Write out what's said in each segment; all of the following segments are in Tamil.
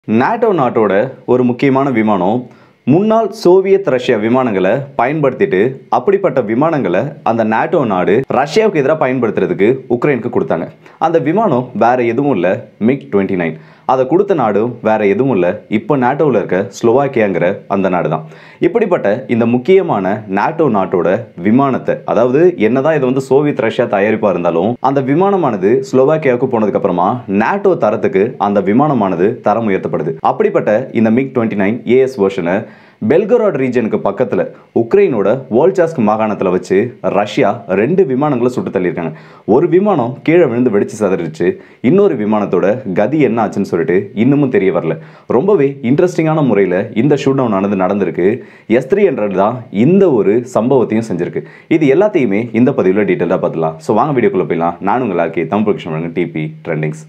நாட்டோ நாட்டோட ஒரு முக்கியமான விமானம் முன்னாள் சோவியத் ரஷ்யா விமானங்களை பயன்படுத்திட்டு அப்படிப்பட்ட விமானங்களை அந்த நாட்டோ நாடு ரஷ்யாவுக்கு எதிராக பயன்படுத்துறதுக்கு உக்ரைனுக்கு கொடுத்தாங்க அந்த விமானம் வேற எதுவும் இல்லை மிக் டுவெண்ட்டி நைன் அதை கொடுத்த நாடும் வேற எதுவும் இல்லை இப்போ நாட்டோவில் இருக்க ஸ்லோவாக்கியாங்கிற அந்த நாடு தான் இப்படிப்பட்ட இந்த முக்கியமான நாட்டோ நாட்டோட விமானத்தை அதாவது என்னதான் இது வந்து சோவியத் ரஷ்யா தயாரிப்பாக இருந்தாலும் அந்த விமானமானது ஸ்லோவாக்கியாவுக்கு போனதுக்கு அப்புறமா நாட்டோ தரத்துக்கு அந்த விமானமானது தரம் உயர்த்தப்படுது அப்படிப்பட்ட இந்த மிக் டுவெண்ட்டி நைன் ஏஎஸ் வெர்ஷனை பெல்கராட் ரீஜனுக்கு பக்கத்தில் உக்ரைனோட வோல்சாஸ்க் மாகாணத்தில் வச்சு ரஷ்யா ரெண்டு விமானங்களை சுட்டு தள்ளியிருக்காங்க ஒரு விமானம் கீழே விழுந்து வெடிச்சு சதறிச்சு இன்னொரு விமானத்தோட கதி என்ன ஆச்சுன்னு சொல்லிட்டு இன்னமும் தெரிய வரல ரொம்பவே இன்ட்ரெஸ்டிங்கான முறையில் இந்த ஷூட் டவுன் ஆனது நடந்திருக்கு எஸ் த்ரீ ஹண்ட்ரட் தான் இந்த ஒரு சம்பவத்தையும் செஞ்சிருக்கு இது எல்லாத்தையுமே இந்த பதிவில் டீட்டெயிலாக பார்த்துலாம் ஸோ வாங்க வீடியோக்குள்ளே போயிடலாம் நான் உங்கள் RK Tamil Krishnan DP trendings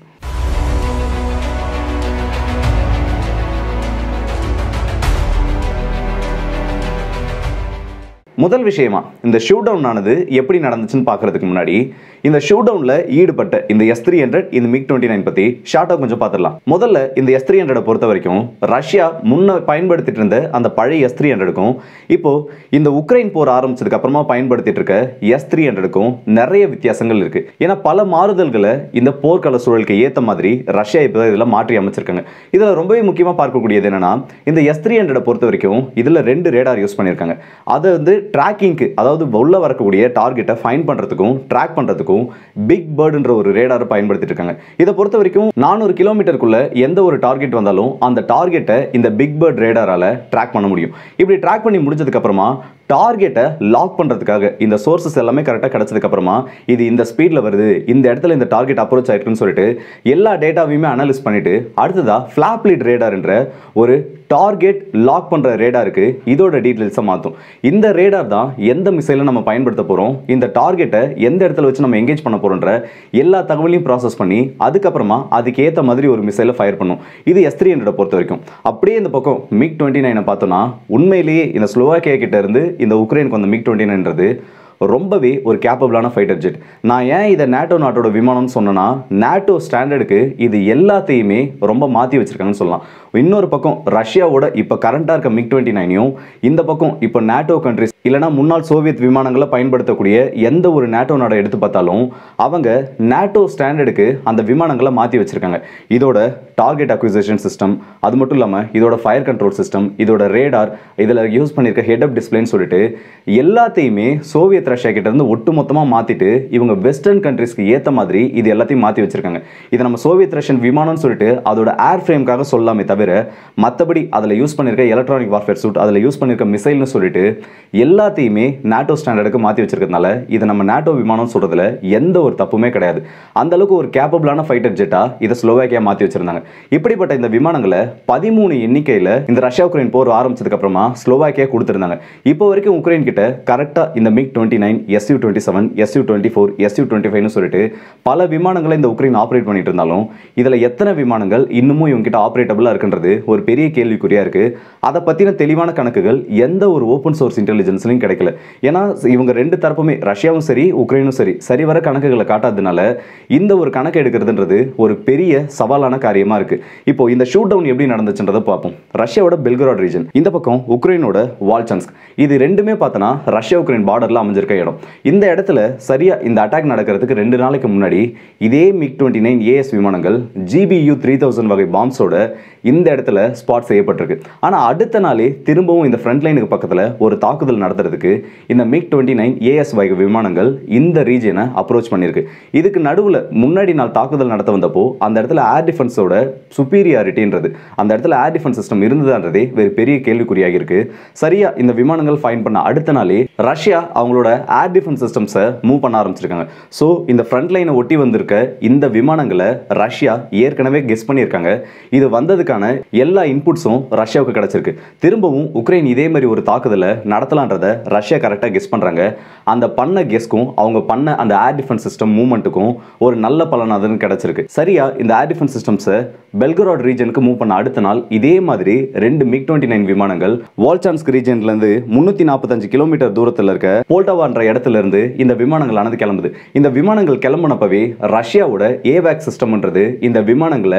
முதல் விஷயமா இந்த ஷூட் டவுன் ஆனது எப்படி நடந்துச்சுன்னு பார்க்கறதுக்கு முன்னாடி இந்த ஷூட் டவுனில் ஈடுபட்ட இந்த எஸ் த்ரீ ஹண்ட்ரட் இந்த மிக் டுவெண்ட்டி நைன் பற்றி ஷார்ட்டாக கொஞ்சம் பார்த்துடலாம் முதல்ல இந்த எஸ் த்ரீ ஹண்ட்ரடை பொறுத்த வரைக்கும் ரஷ்யா முன்ன பயன்படுத்திட்டு இருந்த அந்த பழைய எஸ் த்ரீ ஹண்ட்ரடுக்கும் இப்போ இந்த உக்ரைன் போர் ஆரம்பிச்சதுக்கு அப்புறமா பயன்படுத்திட்டு இருக்க எஸ் த்ரீ ஹண்ட்ரடுக்கும் நிறைய வித்தியாசங்கள் இருக்கு ஏன்னா பல மாறுதல்களை இந்த போர்க்கால சூழலுக்கு ஏற்ற மாதிரி ரஷ்யா இப்போ இதில் மாற்றி அமைச்சிருக்காங்க இதில் ரொம்பவே முக்கியமாக பார்க்கக்கூடியது என்னன்னா இந்த எஸ் த்ரீ ஹண்ட்ரடை பொறுத்த வரைக்கும் இதில் ரெண்டு ரேடார் யூஸ் பண்ணியிருக்காங்க அதை வந்து ட்ராக்கிங்க்கு அதாவது உள்ள வரக்கூடிய டார்கெட்டை ஃபைன் பண்ணுறதுக்கும் ட்ராக் பண்ணுறதுக்கும் பிக் பேர்டுன்ற ஒரு ரேடாரை பயன்படுத்திட்டு இருக்காங்க இதை பொறுத்த வரைக்கும் நானூறு கிலோமீட்டருக்குள்ள எந்த ஒரு டார்கெட் வந்தாலும் அந்த டார்கெட்டை இந்த பிக் பேர்ட் ரேடாரால ட்ராக் பண்ண முடியும் இப்படி ட்ராக் பண்ணி முடிச்சதுக்கு அப்புறமா டார்கெட்டை லாக் பண்ணுறதுக்காக இந்த சோர்சஸ் எல்லாமே கரெக்டாக கிடச்சதுக்கு அப்புறமா இது இந்த ஸ்பீடில் வருது இந்த இடத்துல இந்த டார்கெட் அப்ரோச் ஆயிருக்குன்னு சொல்லிட்டு எல்லா டேட்டாவையுமே அனலைஸ் பண்ணிட்டு அடுத்ததா ஃபிளாப் லீட் ரேடார்ன்ற ஒரு டார்கெட் லாக் பண்ணுற ரேடாருக்கு இதோட டீட்டெயில்ஸை மாற்றும் இந்த ரேடார் தான் எந்த மிசைலை நம்ம பயன்படுத்த போகிறோம் இந்த டார்கெட்டை எந்த இடத்துல வச்சு நம்ம எங்கேஜ் பண்ண போகிறோன்ற எல்லா தகவலையும் ப்ராசஸ் பண்ணி அதுக்கப்புறமா அதுக்கு ஏற்ற மாதிரி ஒரு மிசைலை ஃபயர் பண்ணும் இது எஸ் த்ரீ ஹண்ட்ரட் பொறுத்த வரைக்கும் அப்படியே இந்த பக்கம் மிக் டுவெண்ட்டி நைனை பார்த்தோன்னா உண்மையிலேயே இந்த ஸ்லோவாக்கியா கிட்ட இருந்து இந்த உக்ரைனுக்கு வந்த மிக் டுவெண்ட்டி நைன்றது ரொம்பவே ஒரு கேப்பபிளான ஃபைட்டர் ஜெட் நான் ஏன் இதை நேட்டோ நாட்டோட விமானம்னு சொன்னேன்னா நேட்டோ ஸ்டாண்டர்டுக்கு இது எல்லாத்தையுமே ரொம்ப மாற்றி வச்சிருக்காங்கன்னு சொல்லலாம் இன்னொரு பக்கம் ரஷ்யாவோட இப்போ கரண்ட்டாக இருக்க மிக் டுவெண்ட்டி நைனையும் இந்த பக்கம் இப்போ நேட்டோ கண்ட்ரிஸ் இல்லைனா முன்னாள் சோவியத் விமானங்களை பயன்படுத்தக்கூடிய எந்த ஒரு நேட்டோ நாடை எடுத்து பார்த்தாலும் அவங்க நேட்டோ ஸ்டாண்டர்டுக்கு அந்த விமானங்களை மாற்றி வச்சிருக்காங்க இதோட டார்கெட் அக்விசிஷன் சிஸ்டம் அது மட்டும் இல்லாமல் இதோட ஃபயர் கண்ட்ரோல் சிஸ்டம் இதோட ரேடார் இதில் யூஸ் பண்ணியிருக்க ஹெட் அப் டிஸ்பிளேன்னு சொல்லிட்டு எல்லாத்தையுமே சோவியத் ரஷ்யா கிட்ட இருந்து ஒட்டுமொத்தமாக மாற்றிட்டு இவங்க வெஸ்டர்ன் கண்ட்ரிஸ்க்கு ஏற்ற மாதிரி இது எல்லாத்தையும் மாற்றி வச்சிருக்காங்க இதை நம்ம சோவியத் ரஷ்யன் விமானம்னு சொல்லிட்டு அதோட ஏர் ஃப்ரேம்காக சொல்லாமே தவிர மற்றபடி அதில் யூஸ் பண்ணியிருக்க எலக்ட்ரானிக் வார்ஃபேர் சூட் அதில் யூஸ் பண்ணியிருக்க மிசைல்னு சொல்லிட்டு எல்லாத்தையுமே நாட்டோ ஸ்டாண்டர்டுக்கு மாற்றி வச்சிருக்கிறதுனால இதை நம்ம நாட்டோ விமானம் சொல்கிறதுல எந்த ஒரு தப்புமே கிடையாது அந்த அளவுக்கு ஒரு கேப்பபிளான ஃபைட்டர் ஜெட்டாக இதை ஸ்லோவேக்கியா மாற்றி வச்சிருந்தாங்க இப்படிப்பட்ட இந்த விமானங்களை பதிமூணு எண்ணிக்கையில் இந்த ரஷ்யா உக்ரைன் போர் ஆரம்பிச்சதுக்கு அப்புறமா ஸ்லோவாக்கியா கொடுத்துருந்தாங்க இப்போ வரைக்கும் உக்ரைன் கிட்ட கரெக்டாக இந்த MiG twenty nine SU twenty seven SU twenty four SU twenty ஃபைவ்னு சொல்லிட்டு பல விமானங்களை இந்த உக்ரைன் ஆப்ரேட் பண்ணிட்டு இருந்தாலும் இதில் எத்தனை விமானங்கள் இன்னமும் இவங்க கிட்ட ஆப்ரேட்டபிளாக இருக்குன்றது ஒரு பெரிய கேள்விக்குறியாக இருக்கு அதை பற்றின தெளிவான கணக்குகள் எந்த ஒரு ஓப்பன் சோர்ஸ் இன்டெலிஜென்ஸ்லையும் கிடைக்கல ஏன்னா இவங்க ரெண்டு தரப்புமே ரஷ்யாவும் சரி உக்ரைனும் சரி சரிவர கணக்குகளை காட்டாததுனால இந்த ஒரு கணக்கு எடுக்கிறதுன்றது ஒரு பெரிய சவாலான காரியமாக இருக்கு இப்போ இந்த ஷூட் டவுன் எப்படி நடந்துச்சுன்றதை பார்ப்போம் ரஷ்யாவோட பெல்கராட் ரீஜன் இந்த பக்கம் உக்ரைனோட வால்சன்ஸ்க் இது ரெண்டுமே பார்த்தோன்னா ரஷ்யா உக்ரைன் பார்டரில் அமைஞ்சிருக்க இடம் இந்த இடத்துல சரியா இந்த அட்டாக் நடக்கிறதுக்கு ரெண்டு நாளைக்கு முன்னாடி இதே மிக் டுவெண்ட்டி நைன் ஏஎஸ் விமானங்கள் ஜிபியு த்ரீ தௌசண்ட் வகை பாம்ஸோட இந்த இடத்துல ஸ்பாட் செய்யப்பட்டிருக்கு ஆனால் அடுத்த நாளே திரும்பவும் இந்த ஃப்ரண்ட் லைனுக்கு பக்கத்தில் ஒரு தாக்குதல் நடத்துறதுக்கு இந்த மிக் டுவெண்ட்டி நைன் ஏஎஸ் வகை விமானங்கள் இந்த ரீஜனை அப்ரோச் பண்ணியிருக்கு இதுக்கு நடுவில் முன்னாடி நாள் தாக்குதல் நடத்த வந்தப்போ அந்த இடத்துல ஏர் டிஃபென்ஸோட சுப்பீரியாரிட்டின்றது அந்த இடத்துல ஏர் டிஃபென்ஸ் சிஸ்டம் இருந்ததுன்றதே வேறு பெரிய கேள்விக்குறியாக இருக்கு சரியா இந்த விமானங்கள் ஃபைன் பண்ண அடுத்த நாளே ரஷ்யா அவங்களோட ஏர் டிஃபென்ஸ் சிஸ்டம்ஸை மூவ் பண்ண ஆரம்பிச்சிருக்காங்க ஸோ இந்த ஃப்ரண்ட் லைனை ஒட்டி வந்திருக்க இந்த விமானங்களை ரஷ்யா ஏற்கனவே கெஸ் பண்ணியிருக்காங்க இது வந்ததுக்கான எல்லா இன்புட்ஸும் ரஷ்யாவுக்கு கிடைச்சிருக்கு திரும்பவும் உக்ரைன் இதே மாதிரி ஒரு தாக்குதலை நடத்தலான்றத ரஷ்யா கரெக்டாக கெஸ் பண்ணுறாங்க அந்த பண்ண கெஸ்க்கும் அவங்க பண்ண அந்த ஏர் டிஃபென்ஸ் சிஸ்டம் மூவ்மெண்ட்டுக்கும் ஒரு நல்ல பலன் அதுன்னு கிடைச்சிருக்கு சரியா இந்த ஏர் டிஃபென்ஸ் சிஸ்டம்ஸை பெல்கராட் ரீஜனுக்கு மூவ் பண்ண அடுத்த நாள் இதே மாதிரி ரெண்டு மிக் டுவெண்ட்டி நைன் விமானங்கள் வால்சான்ஸ்க் ரீஜன்லேருந்து முந்நூற்றி நாற்பத்தஞ்சு கிலோமீட்டர் தூரத்தில் இருக்க போல்டோவான்ற இடத்துல இருந்து இந்த விமானங்களானது கிளம்புது இந்த விமானங்கள் கிளம்புனப்பவே ரஷ்யாவோட ஏவேக் சிஸ்டம்ன்றது இந்த விமானங்களை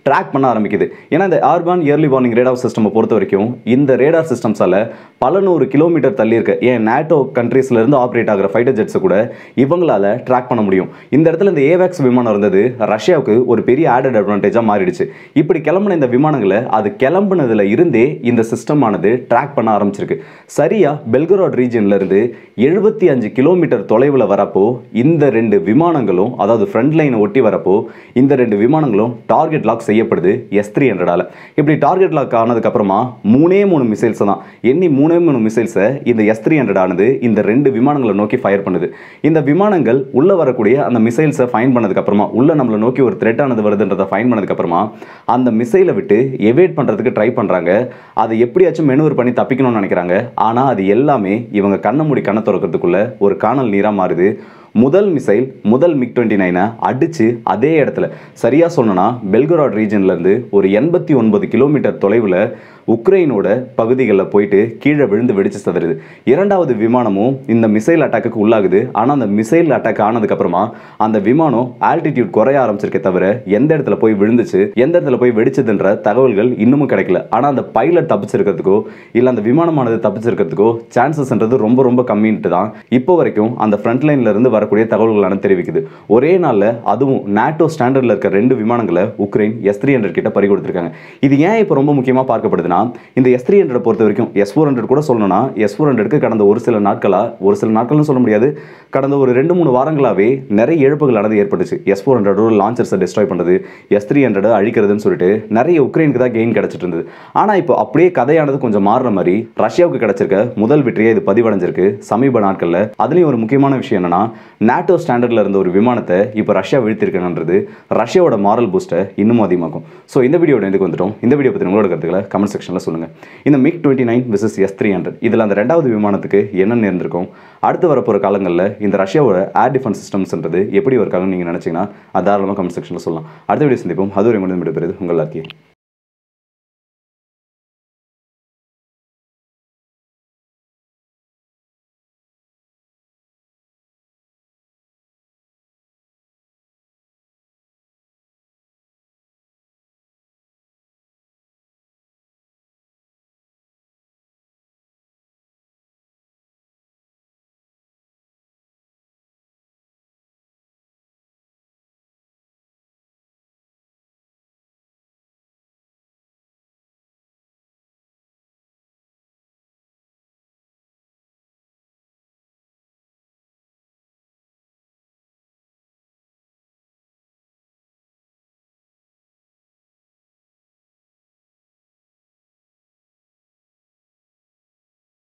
ட்ராக் பண்ண ஆரம்பிக்குது ஏன்னா இந்த ஆர்பான் இயர்லி வார்னிங் ரேடார் சிஸ்டம் பொறுத்த வரைக்கும் இந்த ரேடார் சிஸ்டம்ஸால பல நூறு கிலோமீட்டர் தள்ளி இருக்க ஏன் நேட்டோ கண்ட்ரீஸ்ல இருந்து ஆப்ரேட் ஆகிற ஃபைட்டர் ஜெட்ஸை கூட இவங்களால ட்ராக் பண்ண முடியும் இந்த இடத்துல இந்த ஏவேக்ஸ் விமானம் இருந்தது ரஷ்யாவுக்கு ஒரு பெரிய ஆடட் அட்வான்டேஜாக மாறிடுச்சு இப்படி கிளம்புன இந்த விமானங்களை அது கிளம்புனதுல இருந்தே இந்த சிஸ்டம் ஆனது ட்ராக் பண்ண ஆரம்பிச்சிருக்கு சரியா பெல்கராட் ரீஜன்ல இருந்து எழுபத்தி அஞ்சு கிலோமீட்டர் தொலைவில் வரப்போ இந்த ரெண்டு விமானங்களும் அதாவது ஃப்ரண்ட் லைனை ஒட்டி வரப்போ இந்த ரெண்டு விமானங்களும் டார்கெட் லாக் செய்யப்படுது எஸ் த்ரீ ஹண்ட்ரடால இப்படி டார்கெட் லாக் ஆனதுக்கு அப்புறமா மூணே மூணு மிசைல்ஸ் தான் எண்ணி மூணே மூணு மிசைல்ஸை இந்த எஸ் த்ரீ ஹண்ட்ரட் ஆனது இந்த ரெண்டு விமானங்களை நோக்கி ஃபயர் பண்ணுது இந்த விமானங்கள் உள்ள வரக்கூடிய அந்த மிசைல்ஸை ஃபைன் பண்ணதுக்கு அப்புறமா உள்ள நம்மளை நோக்கி ஒரு த்ரெட் ஆனது வருதுன்றதை ஃபைன் பண்ணதுக்கு அப்புறமா அந்த மிசைலை விட்டு எவேட் பண்றதுக்கு ட்ரை பண்றாங்க அதை எப்படியாச்சும் மெனுவர் பண்ணி தப்பிக்கணும்னு நினைக்கிறாங்க ஆனா அது எல்லாமே இவங்க கண்ணை மூடி கண்ணை திறக்கிறதுக்குள்ள ஒரு காணல் நீரா மாறுது முதல் மிசைல் முதல் மிக் டுவெண்ட்டி நைனை அடித்து அதே இடத்துல சரியாக சொல்லணும்னா பெல்கராட் ரீஜன்லேருந்து ஒரு எண்பத்தி ஒன்பது கிலோமீட்டர் தொலைவில் உக்ரைனோட பகுதிகளில் போயிட்டு கீழே விழுந்து வெடிச்சு சதுருது இரண்டாவது விமானமும் இந்த மிசைல் அட்டாக்கு உள்ளாகுது ஆனால் அந்த மிசைல் அட்டாக் ஆனதுக்கப்புறமா அந்த விமானம் ஆல்டிடியூட் குறைய ஆரம்பிச்சிருக்கே தவிர எந்த இடத்துல போய் விழுந்துச்சு எந்த இடத்துல போய் வெடிச்சதுன்ற தகவல்கள் இன்னமும் கிடைக்கல ஆனால் அந்த பைலட் தப்பிச்சிருக்கிறதுக்கோ இல்லை அந்த விமானமானது தப்பிச்சிருக்கிறதுக்கோ சான்சஸ்ன்றது ரொம்ப ரொம்ப கம்மின்ட்டு தான் இப்போ வரைக்கும் அந்த ஃப்ரண்ட் லைன்ல இருந்து வரக்கூடிய தகவல்களான தெரிவிக்குது ஒரே நாளில் அதுவும் நாட்டோ ஸ்டாண்டர்டில் இருக்க ரெண்டு விமானங்களை உக்ரைன் எஸ் த்ரீ ஹண்ட்ரட் கிட்ட பறி கொடுத்துருக்காங்க இது ஏன் இப்போ ரொம்ப முக்கியமாக பார்க்கப்படுதுன்னா இந்த எஸ் த்ரீ ஹண்ட்ரட் பொறுத்த வரைக்கும் எஸ் ஃபோர் ஹண்ட்ரட் கூட சொல்லணும்னா எஸ் ஃபோர் ஹண்ட்ரட்க்கு கடந்த ஒரு சில நாட்களாக ஒரு சில நாட்கள்னு சொல்ல முடியாது கடந்த ஒரு ரெண்டு மூணு வாரங்களாகவே நிறைய இழப்புகளானது ஏற்பட்டுச்சு எஸ் ஃபோர் ஹண்ட்ரடோட லான்ச்சர்ஸை டிஸ்ட்ராய் பண்ணுறது எஸ் த்ரீ ஹண்ட்ரட் அழிக்கிறதுன்னு சொல்லிட்டு நிறைய உக்ரைனுக்கு தான் கெயின் கிடைச்சிட்டு இருந்தது ஆனால் இப்போ அப்படியே கதையானது கொஞ்சம் மாறுற மாதிரி ரஷ்யாவுக்கு கிடைச்சிருக்க முதல் வெற்றியை இது பதிவடைஞ்சிருக்கு சமீப நாட்களில் அதுலேயும் ஒரு முக்கியமான விஷயம் என்னன்னா நாட்டோ ஸ்டாண்டர்டில் இருந்த ஒரு விமானத்தை இப்போ ரஷ்யா வீழ்த்திருக்காங்கன்றது ரஷ்யாவோட மாரல் பூஸ்ட்டை இன்னும் அதிகமாக்கும் ஸோ இந்த வீடியோட எதுக்கு வந்துட்டோம் இந்த வீடியோ பற்றி உங்களோட கருத்துக்களை கமெண்ட் செக்ஷனில் சொல்லுங்கள் இந்த MiG twenty nine versus S three hundred இதில் அந்த ரெண்டாவது விமானத்துக்கு என்ன நேர்ந்திருக்கும் அடுத்து வரப்போகிற காலங்களில் இந்த ரஷ்யாவோட ஏர் டிஃபென்ஸ் சிஸ்டம்ஸ்ன்றது எப்படி இருக்காங்கன்னு நீங்கள் நினச்சிங்கன்னா அது தாராளமாக கமெண்ட் செக்ஷனில் சொல்லலாம் அடுத்த வீடியோ சந்திப்போம் அது ஒரு முடிவு பெறுது உங்கள் எல்லாத்தையும்